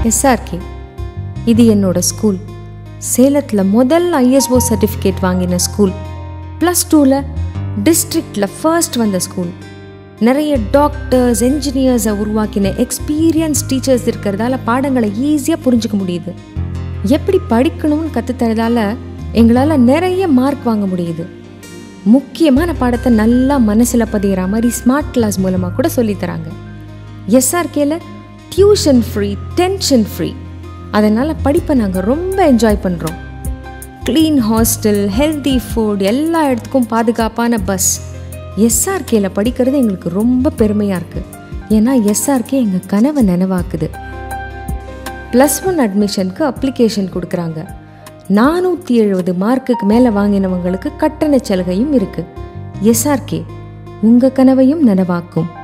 SRK இது என்னோட school சேலத்தில் முதல் ஐஎஸ்ஓ சர்டிஃபிகேட் வாங்கின ஸ்கூல் ப்ளஸ் டூவில் டிஸ்ட்ரிக்டில் ஃபர்ஸ்ட் வந்த ஸ்கூல் நிறைய டாக்டர்ஸ் என்ஜினியர்ஸை உருவாக்கின எக்ஸ்பீரியன்ஸ் டீச்சர்ஸ் இருக்கிறதால பாடங்களை ஈஸியாக புரிஞ்சுக்க முடியுது எப்படி படிக்கணும்னு கற்றுத்தரதால எங்களால் நிறைய மார்க் வாங்க முடியுது முக்கியமான பாடத்தை நல்லா மனசில் பதிகிற மாதிரி ஸ்மார்ட் கிளாஸ் மூலமாக கூட சொல்லித் தராங்க எஸ்ஆர்கேல டியூஷன் ஃப்ரீ டென்ஷன் ஃப்ரீ அதனால் படிப்பை நாங்கள் ரொம்ப என்ஜாய் பண்ணுறோம் க்ளீன் ஹாஸ்டல் ஹெல்தி ஃபுட் எல்லா இடத்துக்கும் பாதுகாப்பான பஸ் எஸ்ஆர்கேல படிக்கிறது எங்களுக்கு ரொம்ப பெருமையாக இருக்குது ஏன்னா எஸ்ஆர்கே எங்கள் கனவை நினைவாக்குது ப்ளஸ் ஒன் அட்மிஷனுக்கு அப்ளிகேஷன் கொடுக்குறாங்க நானூற்றி எழுபது மார்க்குக்கு மேலே வாங்கினவங்களுக்கு கட்டண சலுகையும் இருக்குது எஸ்ஆர்கே உங்கள் கனவையும் நனவாக்கும்